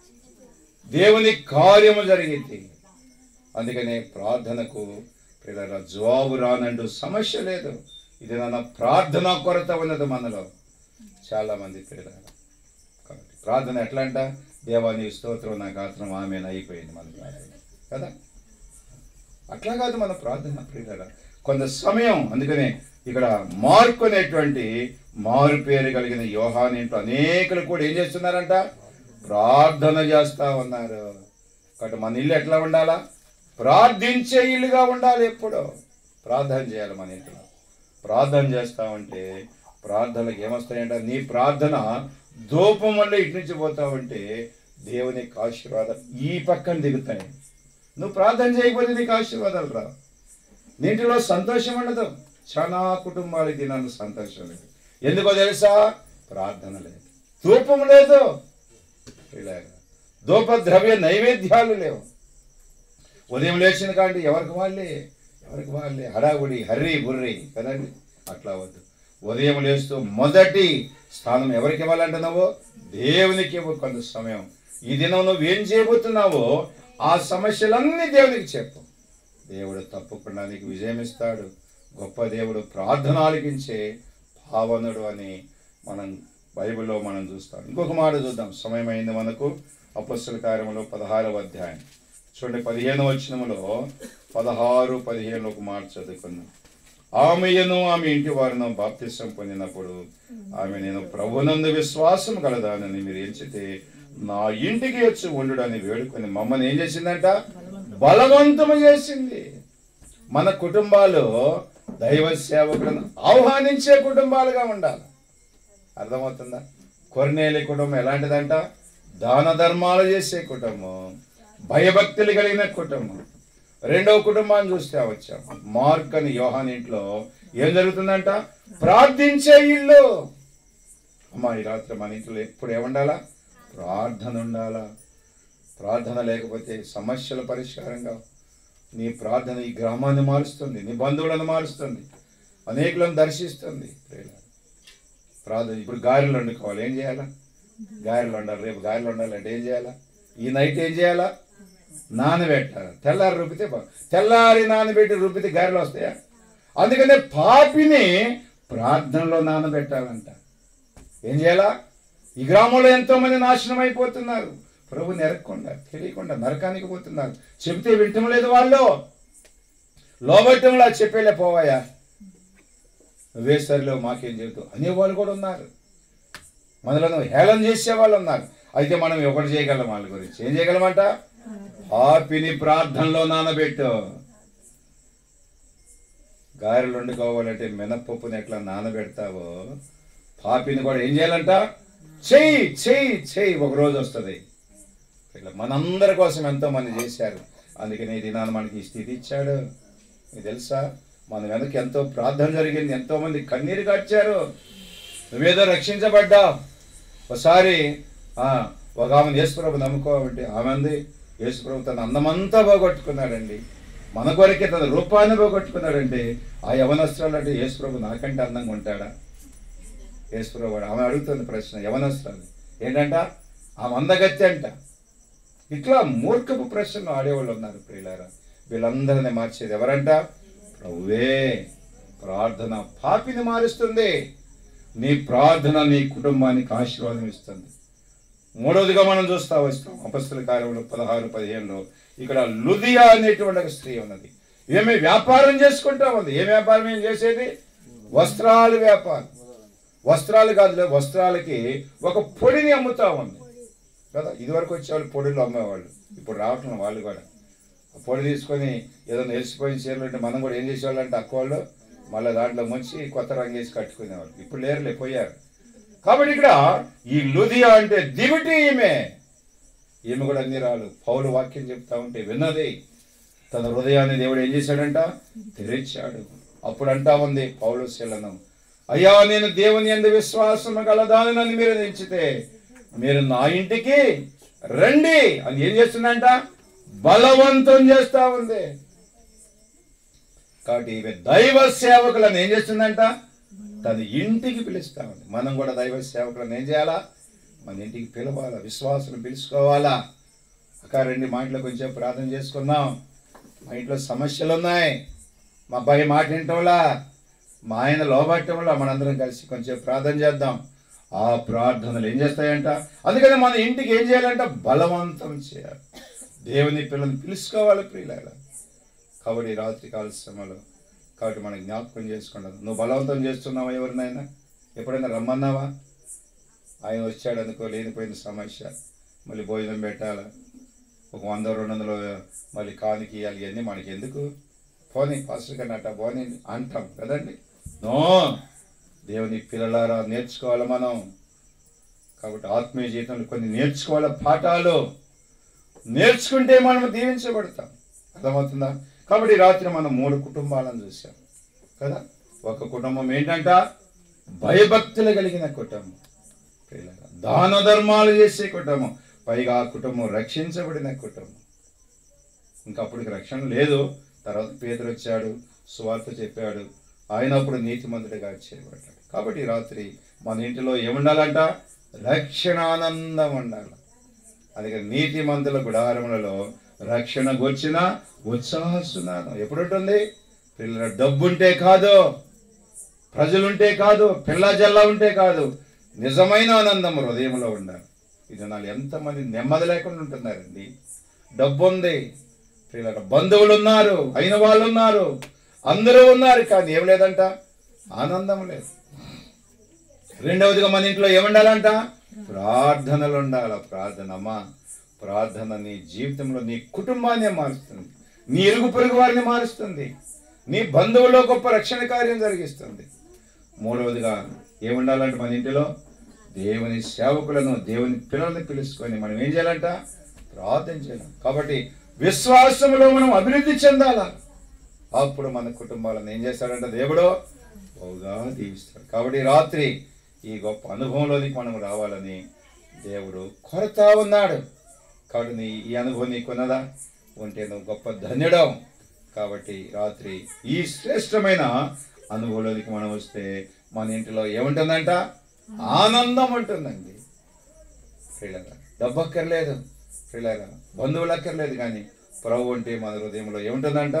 దేవుని కార్యము జరిగింది అందుకనే ప్రార్థనకు పిల్లల జవాబు రానండు సమస్య లేదు ఇది నాన్న ప్రార్థన కొరత ఉన్నది మనలో చాలా మంది పిల్లల కాబట్టి ప్రార్థన ఎట్లా అంట దేవాని స్తోత్రం నాకు ఆత్రం ఆమె అయిపోయింది మన ప్రార్థన కదా అట్లా కాదు మన ప్రార్థన ప్రియుల కొంత సమయం అందుకనే ఇక్కడ మార్కు అనేటువంటి మారు పేరు కలిగిన యోహాన్ ఇంట్లో అనేకులు కూడా ఏం చేస్తున్నారంట ప్రార్థన చేస్తా ఉన్నారు కాబట్టి మన ఇల్లు ఎట్లా ఉండాలా ప్రార్థించే ఇల్లుగా ఉండాలి ఎప్పుడు ప్రార్థన చేయాలి మన ఇంట్లో ప్రార్థన చేస్తా ఉంటే ప్రార్థనలకు ఏమొస్తాయంట నీ ప్రార్థన ధూపం వల్ల ఇటు నుంచి పోతా ఉంటే దేవుని యొక్క ఆశీర్వాదం ఈ పక్కన దిగుతాయి నువ్వు ప్రార్థన చేయకపోతే నీకు ఆశీర్వాదాలు రావు నీటిలో సంతోషం ఉండదు చాలా కుటుంబాలకి నన్ను సంతోషం లేదు ఎందుకో తెలుసా ప్రార్థన లేదు ధూపం లేదు ఇలాగ ధూప ద్రవ్య నైవేద్యాలు లేవు ఉదయం లేచిన కాండి ఎవరికి వాళ్ళే ఎవరికి వాళ్ళే హడాగుడి హర్రి బుర్రి కదండి అట్లా వద్దు ఉదయం లేస్తూ మొదటి స్థానం ఎవరికి ఇవ్వాలంటే నువ్వు దేవునికి ఇవ్వు కొంత సమయం ఈ దినం నువ్వు ఏం చేయబోతున్నావో ఆ సమస్యలన్నీ దేవునికి చెప్పు దేవుడు తప్పకుండా నీకు విజయం ఇస్తాడు గొప్ప దేవుడు ప్రార్థన ఆలకించే భావనుడు అని మనం బైబిల్లో మనం చూస్తాం ఇంకొక మాట చూద్దాం సమయం అయింది మనకు అపస్సుల కార్యములో పదహారవ అధ్యాయం చూడండి పదిహేను వచనములో పదహారు పదిహేను ఒక మాట చదువుకుందాం ఆమెయను ఆమె ఇంటి వారిను బాప్తిసం పొందినప్పుడు ఆమె నేను ప్రభునందు విశ్వాసం కలదానని మీరు ఎంచితే నా ఇంటికి వచ్చి ఉండుడని వేడుకొని మమ్మల్ని ఏం చేసిందంట బలవంతము చేసింది మన కుటుంబాలు దైవ సేవకులను ఆహ్వానించే కుటుంబాలుగా ఉండాలి అర్థమవుతుందా కొర్నేలి కుటుంబం ఎలాంటిదంట దాన ధర్మాలు చేసే కుటుంబం భయభక్తులు కలిగిన కుటుంబం రెండవ కుటుంబాన్ని చూస్తే వచ్చాం మార్క్ అని యోహాన్ ఇంట్లో ఏం జరుగుతుందంట ప్రార్థించే ఇల్లు అమ్మా ఈ రాత్రి మన ఇంట్లో ఎప్పుడు ఏముండాలా ప్రార్థన ఉండాలా ప్రార్థన లేకపోతే సమస్యల పరిష్కారంగా నీ ప్రార్థన ఈ గ్రామాన్ని మారుస్తుంది నీ బంధువులను మారుస్తుంది అనేకులను దర్శిస్తుంది ప్రియులారా. ప్రార్థన ఇప్పుడు గారెలు వండుకోవాలి ఏం చేయాలా గారెలు వండాలి రేపు గారెలు వండాలంటే ఏం చేయాలా ఈ నైట్ ఏం చేయాలా నానబెట్టాలి తెల్లారి రుబ్బితే బా తెల్లారి నానబెట్టి రుబ్బితే గారెలు వస్తాయా అందుకనే పాపిని ప్రార్థనలో నానబెట్టాలంట ఏం చేయాలా ఈ గ్రామంలో ఎంతో మంది నాశనం అయిపోతున్నారు ప్రభు నెరగకుండా తెలియకుండా నరకానికి పోతున్నారు చెబితే వింటం లేదు వాళ్ళు లోబట్టంలా చెప్పేలే పోవాయా నువ్వే సరిలో మాకేం చెబుతావు అనేవాళ్ళు కూడా ఉన్నారు మనలను హేళన చేసే వాళ్ళు ఉన్నారు అయితే మనం ఒకటి చేయగలం వాళ్ళ గురించి ఏం చేయగలమంట పాపిని ప్రార్థనలో నానబెట్టు గారెలు వండుకోవాలంటే మినపప్పుని ఎట్లా నానబెడతావో పాపిని కూడా ఏం చేయాలంట చెయ్యి చెయ్యి చెయ్యి ఒక రోజు వస్తుంది ఇట్లా మనందరి కోసం ఎంతో మంది చేశారు అందుకని ఈ దినాన్ని మనకి ఈ స్థితి ఇచ్చాడు మీకు తెలుసా మన వెనక ఎంతో ప్రార్థన జరిగింది ఎంతో మంది కన్నీరు కార్చారు నువ్వేదో రక్షించబడ్డావు ఒకసారి ఆ, ఒక ఆమె యేసుప్రభు నమ్ముకోవాలంటే ఆమె అంది యేసుప్రభు తన అందమంతా పోగొట్టుకున్నాడండి మన కొరకే తన రూపాన్ని పోగొట్టుకున్నాడంటే ఆ యవనస్త్రాలు అంటే యేసుప్రభు నాకంటే అందంగా ఉంటాడా యేసుప్రభు వాడు. ఆమె అడుగుతుంది ప్రశ్న యవనస్త్రాలు ఏంటంట ఆమె అందగత్తి అంట ఇట్లా మూర్ఖపు ప్రశ్నలు ఆడేవాళ్ళు ఉన్నారు ప్రియులారా వీళ్ళందరినీ మార్చేది ఎవరంట ప్రభువే ప్రార్థన పాపిని మారుస్తుంది నీ ప్రార్థన నీ కుటుంబానికి ఆశీర్వాదం ఇస్తుంది మూడవదిగా మనం చూస్తా వస్తాం అపస్తుల కార్యంలో పదహారు పదిహేనులో ఇక్కడ లుదియా అనేటువంటి ఒక స్త్రీ ఉన్నది ఏమి వ్యాపారం చేసుకుంటా ఉంది ఏ వ్యాపారం ఏం చేసేది వస్త్రాలు వ్యాపారం వస్త్రాలు కాదు వస్త్రాలకి ఒక పొడిని అమ్ముతా ఉంది కదా ఇదివరకు వచ్చేవాళ్ళు పొడిలు అమ్మేవాళ్ళు ఇప్పుడు రావట్లేదు వాళ్ళు కూడా ఆ పొడి తీసుకొని ఏదో నెలిసిపోయిన చీరలు ఉంటే మనం కూడా ఏం చేసేవాళ్ళు అంటే అక్క వాళ్ళు మళ్ళీ దాంట్లో ముంచి కొత్త రంగు వేసి కట్టుకునేవాళ్ళు ఇప్పుడు లేరులే పోయారు కాబట్టి ఇక్కడ ఈ లుదియా అంటే దివిటి ఈమె ఈమె కూడా అన్ని రాలు పౌలు వాక్యం చెప్తా ఉంటే విన్నది తన హృదయాన్ని దేవుడు ఏం చేశాడంట తెరిచాడు అప్పుడు అంటా ఉంది పౌలు శీలను అయ్యా నేను దేవుని ఎందు విశ్వాసం కలదాని నన్ను మీరు నిలిచితే మీరు నా ఇంటికి రండి అని ఏం చేస్తుందంట బలవంతం చేస్తా ఉంది కాబట్టి ఈమె దైవ సేవకులను ఏం చేస్తుందంట తన ఇంటికి పిలుస్తా ఉంది మనం కూడా దైవ సేవకులను ఏం చేయాలా మన ఇంటికి పిలవాలా విశ్వాసం పిలుచుకోవాలా అక్క రండి మా ఇంట్లో కొంచెం ప్రార్థన చేసుకుందాం మా ఇంట్లో సమస్యలు ఉన్నాయి మా అబ్బాయి మాట వింటంలా మా ఆయన లోబట్టంలా మనందరం కలిసి కొంచెం ప్రార్థన చేద్దాం ఆ ప్రార్థనలు ఏం చేస్తాయంట అందుకని మన ఇంటికి ఏం చేయాలంట బలవంతం చేయాలి దేవుని పిల్లల్ని పిలుచుకోవాలి ప్రియులారా కాబట్టి రాత్రి కాల సమయంలో కాబట్టి మనం జ్ఞాపకం చేసుకుంటాం నువ్వు బలవంతం చేస్తున్నావా ఎవరినైనా ఎప్పుడైనా రమ్మన్నావా ఆయన వచ్చాడు అనుకో లేనిపోయిన సమస్య మళ్ళీ భోజనం పెట్టాలా ఒక వంద రెండు వందలు మళ్ళీ కానుక ఇవ్వాలి ఇవన్నీ మనకి ఎందుకు పోనీ పాస్టర్ కన్నా అట్ట పోనీ అంటాం కదండి నో దేవుని పిల్లలారా నేర్చుకోవాలి మనం కాబట్టి ఆత్మీయ జీవితంలో కొన్ని నేర్చుకోవాలి పాఠాలు నేర్చుకుంటే మనం దీవించబడతాం అర్థమవుతుందా కాబట్టి ఈ రాత్రి మనం మూడు కుటుంబాలను చూసాం కదా ఒక కుటుంబం ఏంటంట భయభక్తులు కలిగిన కుటుంబం ప్రియులారా, దాన ధర్మాలు చేసే కుటుంబం పైగా ఆ కుటుంబం రక్షించబడిన కుటుంబం ఇంకా అప్పటికి రక్షణ లేదు తర్వాత పేదరు వచ్చాడు సువార్త చెప్పాడు ఆయన అప్పుడు నీతిమంతుడిగా చేయబడ్డాడు కాబట్టి ఈ రాత్రి మన ఇంటిలో ఏముండాలంట రక్షణానందం ఉండాలి అందుకని నీతిమంతుల గుడారములలో రక్షణ గొచ్చిన ఉత్సాహస్తున్నాను ఎప్పుడు ఉంటుంది పిల్లల డబ్బుంటే కాదు ప్రజలుంటే కాదు పిల్ల జల్ల ఉంటే కాదు నిజమైన ఆనందం హృదయంలో ఉండాలి ఇది నాలు ఎంతమంది నెమ్మది లేకుండా ఉంటున్నారండి డబ్బు ఉంది పిల్లల బంధువులు ఉన్నారు అయిన వాళ్ళు ఉన్నారు అందరూ ఉన్నారు కానీ ఏం లేదంట ఆనందం లేదు రెండవదిగా మన ఇంట్లో ఏముండాలంట ప్రార్థనలు ఉండాల ప్రార్థన అమ్మా ప్రార్థన నీ జీవితంలో నీ కుటుంబాన్ని మారుస్తుంది నీ ఇరుగు పొరుగు వారిని మారుస్తుంది నీ బంధువుల్లో గొప్ప రక్షణ కార్యం జరిగిస్తుంది మూడవదిగా ఏముండాలంటే మన ఇంటిలో దేవుని సేవకులను దేవుని పిల్లల్ని పిలుచుకొని మనం ఏం చేయాలంట ప్రార్థన చేయాలి కాబట్టి విశ్వాసంలో మనం అభివృద్ధి చెందాల అప్పుడు మన కుటుంబాలను ఏం చేస్తాడంట దేవుడు బహుగా దీవిస్తాడు కాబట్టి ఈ రాత్రి ఈ గొప్ప అనుభవంలోనికి మనం రావాలని దేవుడు కొరతా ఉన్నాడు కాబట్టి నీ ఈ అనుభవం నీకున్నదా ఉంటే నువ్వు గొప్ప ధన్యుడవు కాబట్టి రాత్రి ఈ శ్రేష్టమైన అనుభవంలోనికి మనం వస్తే మన ఇంటిలో ఏముంటుందంట ఆనందం ఉంటుందండి ప్రియులరా డబ్బు అక్కర్లేదు ప్రియులరా బంధువులు అక్కర్లేదు కానీ ప్రభు ఉంటే మన హృదయంలో ఏముంటుందంట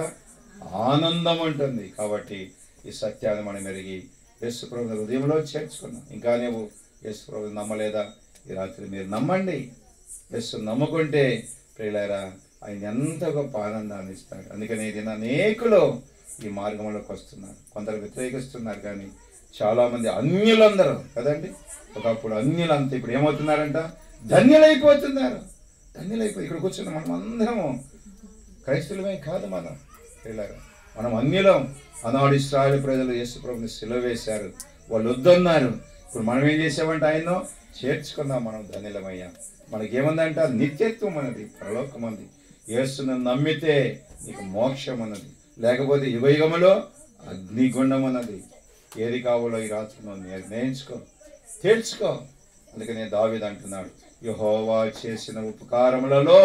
ఆనందం ఉంటుంది కాబట్టి ఈ సత్యాన్ని మనం ఎరిగి యేసు ప్రభు హృదయంలో చేర్చుకున్నాం ఇంకా నువ్వు యేసు ప్రభు నమ్మలేదా ఈ రాత్రి మీరు నమ్మండి యేసు నమ్ముకుంటే ప్రియులారా ఆయన ఎంత గొప్ప ఆనందాన్ని ఇస్తాడు అందుకని ఇది అనేకులు ఈ మార్గంలోకి వస్తున్నారు కొందరు వ్యతిరేకిస్తున్నారు కానీ చాలామంది అన్యులందరూ కదండి ఒకప్పుడు అన్యులంతా ఇప్పుడు ఏమవుతున్నారంట ధన్యులైపోతున్నారు ధన్యులైపోయి ఇక్కడ కూర్చున్న మనం అందరము క్రైస్తవులమే కాదు మనం పిల్లలు మనం అన్యులం ఆనాడు ఇస్రాయల్ ప్రజలు యేసు ప్రభుని సిలువ వేశారు వాళ్ళు వద్దన్నారు ఇప్పుడు మనం ఏం చేసామంటే ఆయన్ను చేర్చుకుందాం మనం ధన్యులమయ్యాం మనకేముందంట నిత్యత్వం అన్నది పరలోకం ఉంది యేసును నమ్మితే నీకు మోక్షం అన్నది లేకపోతే యుగయుగములో అగ్నిగుండం అన్నది ఏది కావాలో ఈ రాత్రి నువ్వు నిర్ణయించుకో తేల్చుకో అందుకనే దావీదు అంటున్నాడు యహోవా చేసిన ఉపకారములలో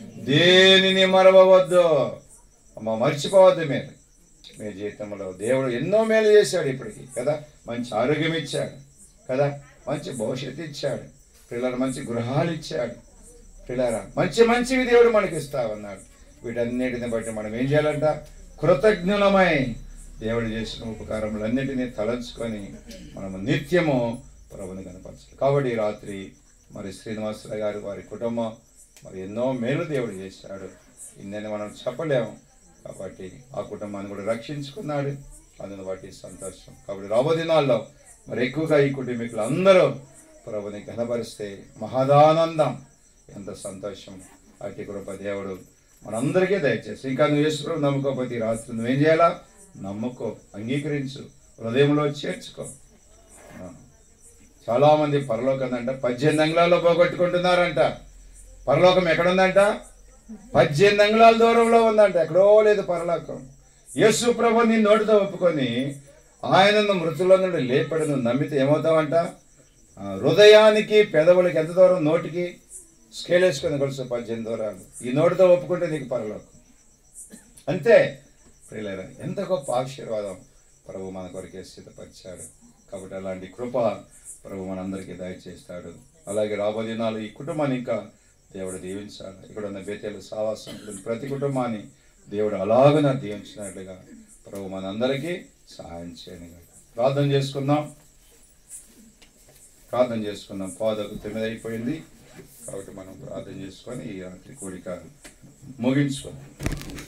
దేనిని మరవవద్దు అమ్మ మర్చిపోవద్దు మీరు మీ జీవితంలో దేవుడు ఎన్నో మేలు చేశాడు ఇప్పటికి కదా మంచి ఆరోగ్యం ఇచ్చాడు కదా మంచి భవిష్యత్తు ఇచ్చాడు పిల్లలు మంచి గృహాలు ఇచ్చాడు పిల్లరా మంచి మంచివి దేవుడు మనకి ఇస్తామన్నాడు వీటన్నిటిని బట్టి మనం ఏం చేయాలంట కృతజ్ఞులమై దేవుడు చేసిన ఉపకారములన్నిటినీ తలంచుకొని మనము నిత్యము ప్రభుని కనపరచాలి కాబట్టి ఈ రాత్రి మరి శ్రీనివాసరావు గారు వారి కుటుంబం మరి ఎన్నో మేలు దేవుడు చేశాడు ఇన్నని మనం చెప్పలేము కాబట్టి ఆ కుటుంబాన్ని కూడా రక్షించుకున్నాడు అందుని బట్టి సంతోషం కాబట్టి రాబో దినాల్లో మరి ఎక్కువగా ఈ కుటుంబీకులు అందరూ ప్రభుని కనపరిస్తే మహదానందం ఎంత సంతోషం అట్టి కృప దేవుడు మనందరికీ దయచేసి ఇంకా నువ్వు యేసుప్రభు నమ్ముకోకపోతే ఈ రాత్రి నువ్వేం చేయాలా నమ్ముకో అంగీకరించు హృదయంలో చేర్చుకో ఆ. చాలా మంది పరలోకం అంట పద్దెనిమిది అంగుళాల్లో పోగొట్టుకుంటున్నారంట పరలోకం ఎక్కడుందంట పద్దెనిమిది అంగుళాల దూరంలో ఉందంట ఎక్కడో లేదు పరలోకం యేసు ప్రభు నీ నోటితో ఒప్పుకొని ఆయనను మృతుల నుండి లేపడి నువ్వు నమ్మితే ఏమవుతావంట ఆ, హృదయానికి పెదవులకి ఎంత దూరం నోటికి స్కేల్ వేసుకొని కొలుసు పద్దెనిమిది దూరాలు ఈ నోటితో ఒప్పుకుంటే నీకు పరలోకం అంతే ప్రియులారా ఎంత గొప్ప ఆశీర్వాదం ప్రభు మన కొరకే సిద్ధపరిచాడు కాబట్టి అలాంటి కృప ప్రభు మనందరికీ దయచేస్తాడు అలాగే రాబో దినాలు ఈ కుటుంబాన్ని ఇంకా దేవుడు దీవించాలి ఇక్కడ ఉన్న బేతేలు సావాసం ఉంటుంది ప్రతి కుటుంబాన్ని దేవుడు అలాగున దీవించినట్లుగా ప్రభు మనందరికీ సహాయం చేయను ప్రార్థన చేసుకుందాం ప్రార్థన చేసుకుందాం పాదకు తొమ్మిది అయిపోయింది కాబట్టి మనం ప్రార్థన చేసుకొని ఈ రాత్రి కోరిక ముగించుకుందాం